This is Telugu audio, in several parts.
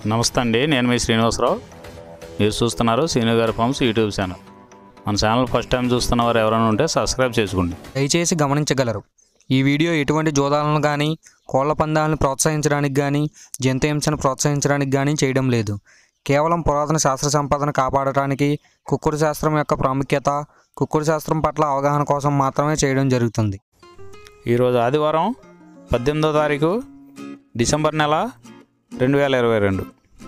నమస్తే అండి నేను మీ శ్రీనివాసరావు మీరు చూస్తున్నారు శ్రీను గారి ఫార్మ్స్ యూట్యూబ్ ఛానల్ మన ఛానల్ ఫస్ట్ టైం చూస్తున్న వారు ఎవరైనా ఉంటే సబ్స్క్రైబ్ చేసుకోండి దయచేసి గమనించగలరు ఈ వీడియో ఎటువంటి జోదాలను కానీ కోళ్ల పందాలను ప్రోత్సహించడానికి కానీ జంతు హింసను ప్రోత్సహించడానికి కానీ చేయడం లేదు కేవలం పురాతన శాస్త్ర సంపదను కాపాడటానికి కుక్కుడు శాస్త్రం యొక్క ప్రాముఖ్యత కుక్కుడు శాస్త్రం పట్ల అవగాహన కోసం మాత్రమే చేయడం జరుగుతుంది ఈరోజు ఆదివారం పద్దెనిమిదో తారీఖు డిసెంబర్ నెల రెండు వేల ఇరవై రెండు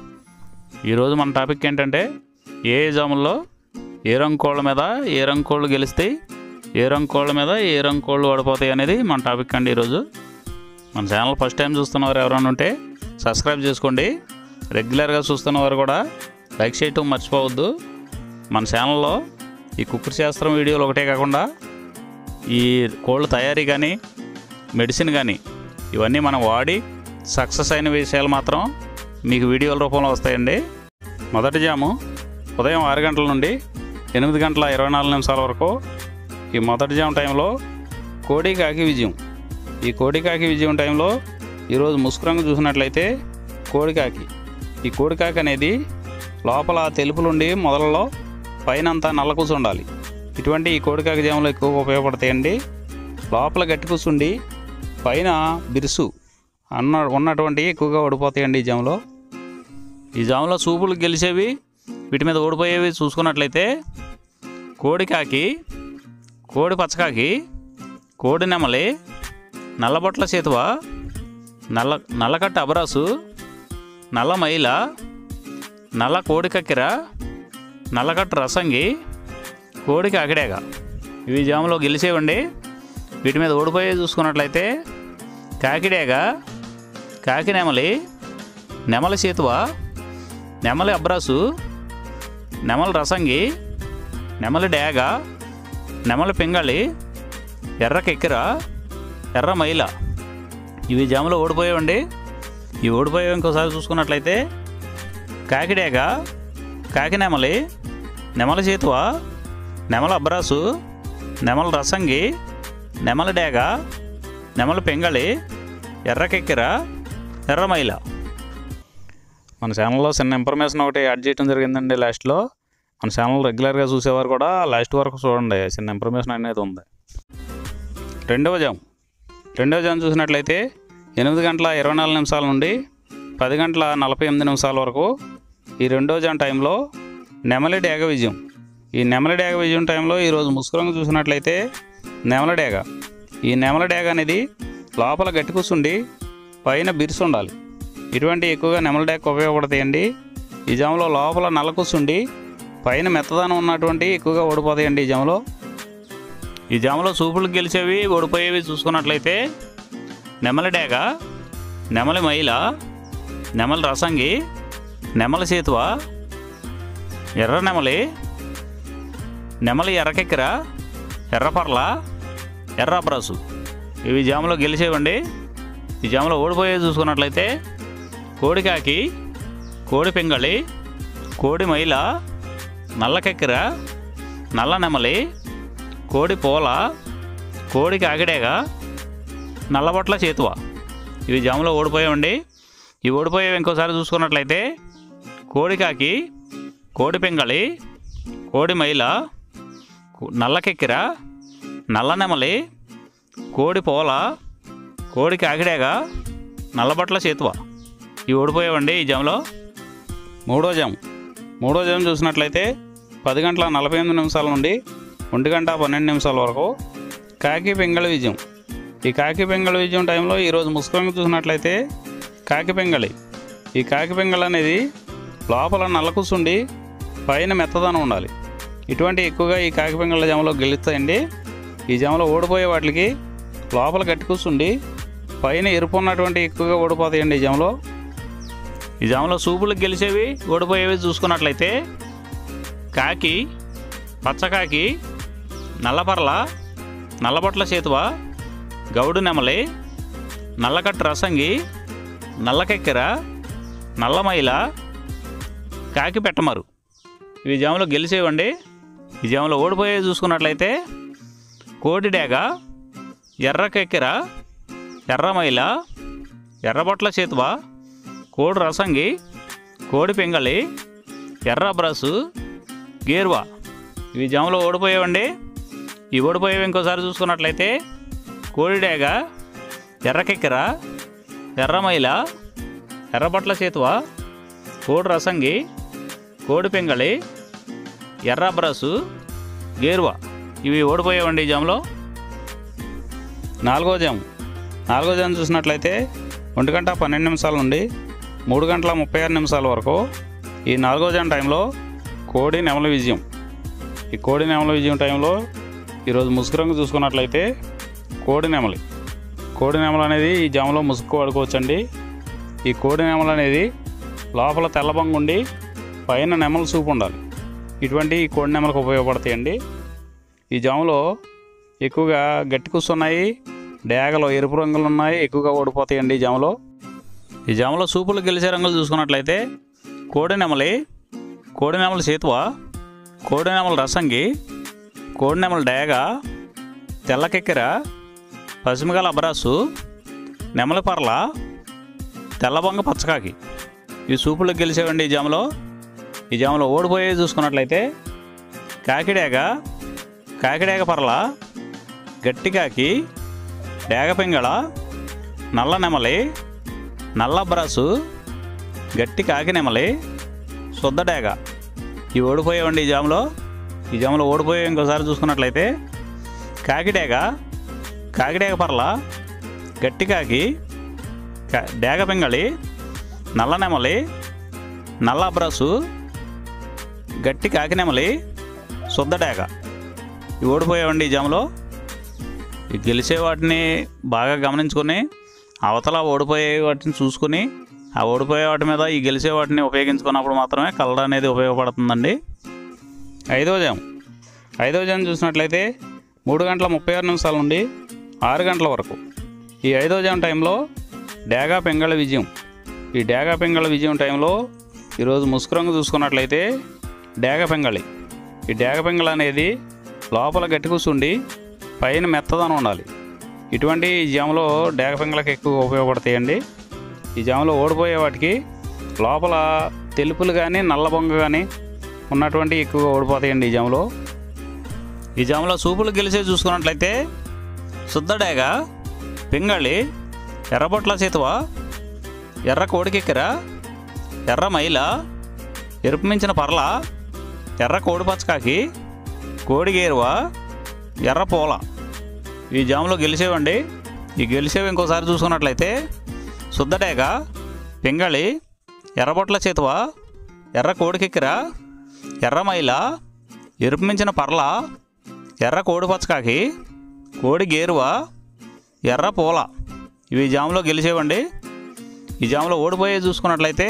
ఈరోజు మన టాపిక్ ఏంటంటే ఏ జాముల్లో ఏ రంగు కోళ్ళ మీద ఏ రంగు కోళ్ళు గెలుస్తాయి ఏ రంగు కోళ్ళ మీద ఏ రంగు కోళ్ళు ఓడిపోతాయి అనేది మన టాపిక్ అండి ఈరోజు మన ఛానల్ ఫస్ట్ టైం చూస్తున్నవారు ఎవరైనా ఉంటే సబ్స్క్రైబ్ చేసుకోండి రెగ్యులర్గా చూస్తున్నవారు కూడా లైక్ చేయటం మర్చిపోవద్దు మన ఛానల్లో ఈ కుక్కర్ శాస్త్రం వీడియోలు ఒకటే కాకుండా ఈ కోళ్ళ తయారీ కానీ మెడిసిన్ కానీ ఇవన్నీ మనం వాడి సక్సెస్ అయిన విషయాలు మాత్రం మీకు వీడియోల రూపంలో వస్తాయండి మొదటి జాము ఉదయం ఆరు గంటల నుండి ఎనిమిది గంటల ఇరవై నాలుగు నిమిషాల వరకు ఈ మొదటి జాము టైంలో కోడి కాకి విజయం ఈ కోడి కాకి విజయం టైంలో ఈరోజు ముసుకురంగు చూసినట్లయితే కోడి కాకి ఈ కోడి కాకి అనేది లోపల తెలుపులుండి మొదలలో పైన అంతా నల్ల కూసు ఉండాలి ఇటువంటి ఈ కోడి కాకి జాములు ఎక్కువగా ఉపయోగపడతాయండి లోపల గట్టి కూసుండి పైన బిరుసు అన్న ఉన్నటువంటి ఎక్కువగా ఓడిపోతాయండి ఈ జాములో ఈ జాములో సూపులు గెలిచేవి వీటి మీద ఓడిపోయేవి చూసుకున్నట్లయితే కోడి కాకి కోడి పచ్చకాకి కోడి నెమలి నల్లబొట్ల చేతువ నల్ల నల్లకట్ట అబరాసు నల్ల మైల నల్ల కోడి కక్కెర నల్లకట్ట రసంగి కోడి కాకిడేగ ఇవి జాములో గెలిచేవండి వీటి మీద ఓడిపోయే చూసుకున్నట్లయితే కాకిడేగ కాకి నెమలి నెమలి సీతువ నెమలి అబ్రాసు నెమలి రసంగి నెమలి డేగ నెమలి పింగళి ఎర్ర కెక్కిర ఎర్ర మైల ఇవి జాములో ఓడిపోయావండి ఇవి ఓడిపోయావు ఇంకోసారి చూసుకున్నట్లయితే కాకిడేగ కాకి నెమలి నెమలి చేతువ నెమల అబ్రాసు నెమల రసంగి నెమల డేగ నెమల పెంగళి ఎర్రకెక్కిర ఎర్రమైల మన ఛానల్లో చిన్న ఇన్ఫర్మేషన్ ఒకటి యాడ్ చేయడం జరిగిందండి లాస్ట్లో మన ఛానల్ రెగ్యులర్గా చూసేవారు కూడా లాస్ట్ వరకు చూడండి చిన్న ఇన్ఫర్మేషన్ అనేది ఉంది రెండవ జామ్ రెండవ జామ్ చూసినట్లయితే ఎనిమిది గంటల ఇరవై నాలుగు నిమిషాల నుండి పది గంటల నలభై ఎనిమిది నిమిషాల వరకు ఈ రెండో జామ్ టైంలో నెమలి డేగ విజయం ఈ నెమలి డేగ విజయం టైంలో ఈరోజు ముసుకురంగు చూసినట్లయితే నెమల డేగ ఈ నెమల డేగ అనేది లోపల గట్టి కూర్చుండి పైన బిరుసు ఉండాలి ఇటువంటి ఎక్కువగా నెమల డేగ ఉపయోగపడతాయండి ఈ జాములో లోపల నల్ల కూర్చుండి పైన మెత్తదనం ఉన్నటువంటి ఎక్కువగా ఓడిపోతాయండి ఈ జాములో ఈ జాములో సూపులు గెలిచేవి ఓడిపోయేవి చూసుకున్నట్లయితే నెమలి డేగ నెమలి మైల నెమలి రసంగి నెమలి సేతువ ఎర్ర నెమలి నెమలి ఎర్రకెక్కిర ఎర్రపర్ల ఎర్ర అబ్రాసు ఇవి జాములో గెలిచేవండి ఈ జాములో ఓడిపోయేది చూసుకున్నట్లయితే కోడికాకి కోడి పింగళి కోడి మైల నల్లకెక్కిర నల్ల నెమలి కోడి పూల కోడి కాకిడేగ నల్లబొట్ల చేతువ ఇవి జాములో ఓడిపోయావండి ఇవి ఓడిపోయేవి ఇంకోసారి చూసుకున్నట్లయితే కోడికాకి కోడి పింగళి కోడి మైల కు- నల్లకెక్కిర నల్ల నెమలి కోడి పోల కోడి కాకిడేగ నల్లబట్ల చేతువ ఇవి ఓడిపోయావండి ఈ జాములో మూడో జాము మూడో జాము చూసినట్లయితే పది గంటల నలభై ఎనిమిది నిమిషాల నుండి ఒంటి గంట పన్నెండు నిమిషాల వరకు కాకి పింగళ విజయం ఈ కాకి పింగళ విజయం టైంలో ఈరోజు ముసుకొని చూసినట్లయితే కాకి పింగళి ఈ కాకి పింగళ అనేది లోపల నల్ల కూసుండి పైన మెత్తదనం ఉండాలి ఇటువంటి ఎక్కువగా ఈ కాకి పింగళ జామలో గెలుస్తాయండి ఈ జామలో ఓడిపోయే వాటికి లోపల గట్టి కూర్చుండి పైన ఎరుపు ఉన్నటువంటి ఎక్కువగా ఓడిపోతాయండి ఈ జామలో ఈ జామలో సూపులకు గెలిచేవి ఓడిపోయేవి చూసుకున్నట్లయితే కాకి పచ్చకాకి నల్లపర్ల నల్లబొట్ల చేతువ గౌడు నెమలి నల్లకట్టు రసంగి నల్లకెక్కెర నల్లమైల కాకి పెట్టమరు ఇవి జాములో గెలిచేవండి ఈ జాములో ఓడిపోయేవి చూసుకున్నట్లయితే కోడి డేగ ఎర్రకెక్కెర ఎర్రమైల ఎర్రబొట్ల చేతువ కోడి రసంగి కోడి పింగళి ఎర్ర బ్రస్సు గేరువా ఇవి జాములో ఓడిపోయేవండి ఈ ఓడిపోయేవి ఇంకోసారి చూసుకున్నట్లయితే కోడి డేగ ఎర్రకెక్కెర ఎర్రమైల ఎర్రబట్ల చేతువ కోడి రసంగి కోడి పింగళి ఎర్ర బ్రస్సు గేరువా ఇవి ఓడిపోయేవండి ఈ జాములో నాలుగో జాము నాలుగో జాము చూసినట్లయితే ఒంటి గంట పన్నెండు నిమిషాల నుండి మూడు గంటల ముప్పై ఆరు నిమిషాల వరకు ఈ నాలుగో జాము టైంలో కోడి నెమల విజయం ఈ కోడి నెమల విజయం టైంలో ఈరోజు ముసుగు రంగు చూసుకున్నట్లయితే కోడి నెమలి కోడి నెమలు అనేది ఈ జాములో ముసుగు వాడుకోవచ్చండి ఈ కోడి నెమలు అనేది లోపల తెల్లబంగు ఉండి పైన నెమల సూపు ఉండాలి ఇటువంటి ఈ కోడి నెమలకు ఉపయోగపడతాయండి ఈ జాములో ఎక్కువగా గట్టి కూస్తున్నాయి డేగలు ఎరుపు రంగులు ఉన్నాయి ఎక్కువగా ఓడిపోతాయండి ఈ జాములో ఈ జాములో సూపులు గెలిచే రంగులు చూసుకున్నట్లయితే కోడి నెమలి కోడి నెమలి సేతువ కోడి నెమల రసంగి కోడి నెమల డేగ తెల్లకెక్కెర పసిమిగల అబరాసు నెమలి పర్ల తెల్లబొంగ పచ్చకాకి ఈ సూపులు గెలిచేవండి ఈ జాములో ఈ జాములో ఓడిపోయేవి చూసుకున్నట్లయితే కాకిడేగ కాకిడేగ పర్ల గట్టి కాకి డేగ పింగళ నల్ల నెమలి నల్ల బ్రాసు గట్టి కాకి నెమలి శుద్ధ డేగ ఇవి ఓడిపోయేవండి ఈ జాములో ఈ జాములో ఓడిపోయే ఇంకోసారి చూసుకున్నట్లయితే కాకిడేగ కాకిడేగ పర్ల గట్టి కాకి కా- డేగ పింగళి నల్ల నెమలి నల్ల బ్రసు గట్టి కాకి నెమలి శుద్ధ డేగ ఇవి ఓడిపోయావండి ఈ జాములో ఈ గెలిచే వాటిని బాగా గమనించుకొని అవతల ఓడిపోయే వాటిని చూసుకుని ఆ ఓడిపోయే వాటి మీద ఈ గెలిచే వాటిని ఉపయోగించుకున్నప్పుడు మాత్రమే కలర్ అనేది ఉపయోగపడుతుందండి ఐదవ జాము ఐదవ జాము చూసినట్లయితే మూడు గంటల ముప్పై ఆరు నిమిషాల నుండి ఆరు గంటల వరకు ఈ ఐదవ జాము టైంలో డేగా పెంగళ విజయం ఈ డేగా పెంగళ విజయం టైంలో ఈరోజు ముసుగు రంగు చూసుకున్నట్లయితే డేగ పెంగళి ఈ డేగ పెంగళ అనేది లోపల గట్టి కూర్చుండి పైన మెత్తదనం ఉండాలి ఇటువంటి ఈ జాములో డేగ పెంగళకి ఎక్కువ ఉపయోగపడతాయండి ఈ జాములో ఓడిపోయే వాటికి లోపల తెలుపులు కానీ నల్ల బొంగ కానీ ఉన్నటువంటి ఎక్కువగా ఓడిపోతాయండి ఈ జాములో ఈ జాములో సూపులు గెలిచే చూసుకున్నట్లయితే శుద్ధడేగ పింగళి ఎర్రబొట్ల చేతువ ఎర్ర కోడికెక్కెర ఎర్ర మైల ఎరుపు మించిన పర్ల ఎర్ర కోడి పచ్చకాకి కోడి గేరువ ఎర్ర పూల ఈ జాములో గెలిచేవండి ఈ గెలిచేవి ఇంకోసారి చూసుకున్నట్లయితే శుద్ధడేగ పింగళి ఎర్రబొట్ల చేతువ ఎర్ర కోడికెక్కిర ఎర్ర మైల ఎరుపు మించిన పర్ల ఎర్ర కోడి పచ్చకాకి కోడి గేరువ ఎర్ర పూల ఇవి ఈ జాములో గెలిచేవండి ఈ జాములో ఓడిపోయే చూసుకున్నట్లయితే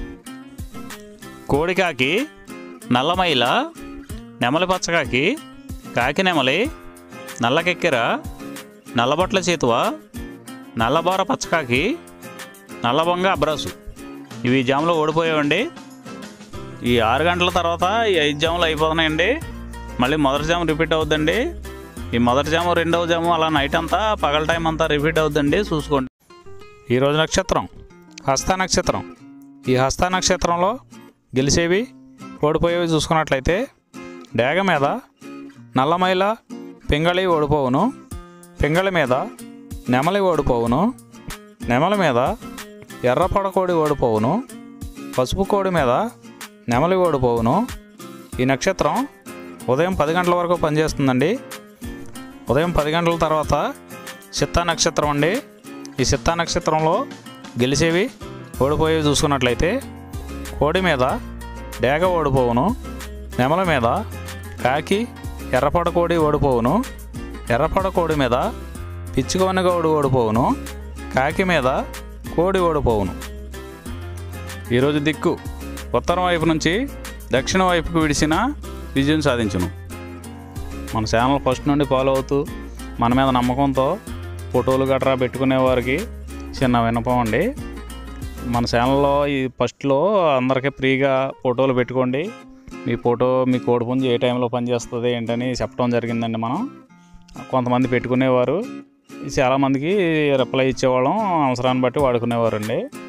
కోడికాకి నల్లమైల నెమలి పచ్చకాకి కాకి నెమలి నల్లకెక్కెర నల్లబొట్ల చేతువ నల్లబోర పచ్చకాకి నల్లబొంగ అబ్రాసు ఇవి ఈ జాములో ఓడిపోయావండి ఈ ఆరు గంటల తర్వాత ఈ ఐదు జాములు అయిపోతున్నాయండి మళ్ళీ మొదటి జాము రిపీట్ అవుద్దండి ఈ మొదటి జాము రెండవ జాము అలా నైట్ అంతా పగల టైం అంతా రిపీట్ అవుద్దండి చూసుకోండి ఈరోజు నక్షత్రం హస్త నక్షత్రం ఈ హస్త నక్షత్రంలో గెలిచేవి ఓడిపోయేవి చూసుకున్నట్లయితే డేగ మీద నల్లమైల పింగళి ఓడిపోవును పింగళి మీద నెమలి ఓడిపోవును నెమలి మీద ఎర్రపడ కోడి ఓడిపోవును పసుపు కోడి మీద నెమలి ఓడిపోవును ఈ నక్షత్రం ఉదయం పది గంటల వరకు పనిచేస్తుందండి ఉదయం పది గంటల తర్వాత చిత్తా నక్షత్రం అండి ఈ చిత్తా నక్షత్రంలో గెలిచేవి ఓడిపోయేవి చూసుకున్నట్లయితే కోడి మీద డేగ ఓడిపోవును నెమల మీద కాకి ఎర్రపడ కోడి ఓడిపోవును ఎర్రపడ కోడి మీద పిచ్చికోనగోడు ఓడిపోవును కాకి మీద కోడి ఓడిపోవును ఈరోజు దిక్కు ఉత్తరం వైపు నుంచి దక్షిణ వైపుకు విడిచిన విజయం సాధించును మన ఛానల్ ఫస్ట్ నుండి ఫాలో అవుతూ మన మీద నమ్మకంతో ఫోటోలు గట్రా పెట్టుకునే వారికి చిన్న విన్నపం అండి మన ఛానల్లో ఈ ఫస్ట్లో అందరికీ ఫ్రీగా ఫోటోలు పెట్టుకోండి మీ ఫోటో మీ కోడి పుంజు ఏ టైంలో పనిచేస్తుంది ఏంటని చెప్పడం జరిగిందండి మనం కొంతమంది పెట్టుకునేవారు చాలామందికి రిప్లై ఇచ్చేవాళ్ళం అవసరాన్ని బట్టి వాడుకునేవారండి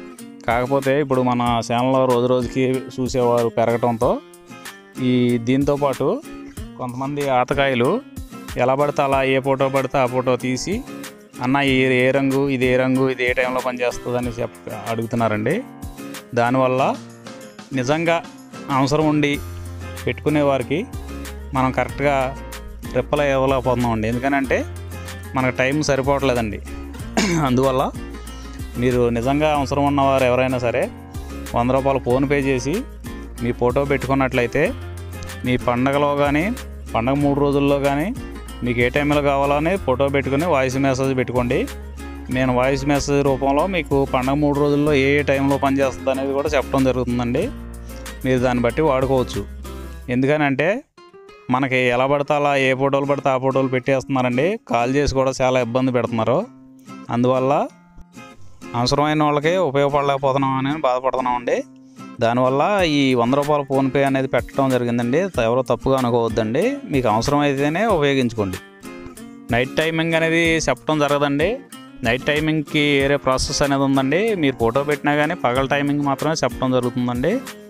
కాకపోతే ఇప్పుడు మన ఛానల్లో రోజు రోజుకి చూసేవారు పెరగటంతో ఈ దీంతో పాటు కొంతమంది ఆతకాయలు ఎలా పడితే అలా ఏ ఫోటో పడితే ఆ ఫోటో తీసి అన్న ఈ ఏ రంగు ఇది ఏ రంగు ఇది ఏ టైంలో పనిచేస్తుందని చెప్ అడుగుతున్నారండి దానివల్ల నిజంగా అవసరం ఉండి పెట్టుకునే వారికి మనం కరెక్ట్గా రిప్లై ఇవ్వలేకపోతున్నామండి ఎందుకనంటే మనకు టైం సరిపోవట్లేదండి అందువల్ల మీరు నిజంగా అవసరం ఉన్నవారు ఎవరైనా సరే వంద రూపాయలు ఫోన్పే చేసి మీ ఫోటో పెట్టుకున్నట్లయితే మీ పండగలో కానీ పండగ మూడు రోజుల్లో కానీ మీకు ఏ టైంలో కావాలో అని ఫోటో పెట్టుకుని వాయిస్ మెసేజ్ పెట్టుకోండి నేను వాయిస్ మెసేజ్ రూపంలో మీకు పండగ మూడు రోజుల్లో ఏ ఏ టైంలో పనిచేస్తుంది అనేది కూడా చెప్పడం జరుగుతుందండి మీరు దాన్ని బట్టి వాడుకోవచ్చు ఎందుకనంటే మనకి ఎలా పడితే అలా ఏ ఫోటోలు పడితే ఆ ఫోటోలు పెట్టేస్తున్నారండి కాల్ చేసి కూడా చాలా ఇబ్బంది పెడుతున్నారు అందువల్ల అవసరమైన వాళ్ళకి ఉపయోగపడలేకపోతున్నాం అని బాధపడుతున్నాం అండి దానివల్ల ఈ వంద రూపాయల ఫోన్పే అనేది పెట్టడం జరిగిందండి ఎవరో తప్పుగా అనుకోవద్దండి మీకు అవసరం అయితేనే ఉపయోగించుకోండి నైట్ టైమింగ్ అనేది చెప్పడం జరగదండి నైట్ టైమింగ్కి వేరే ప్రాసెస్ అనేది ఉందండి మీరు ఫోటో పెట్టినా కానీ పగల టైమింగ్ మాత్రమే చెప్పడం జరుగుతుందండి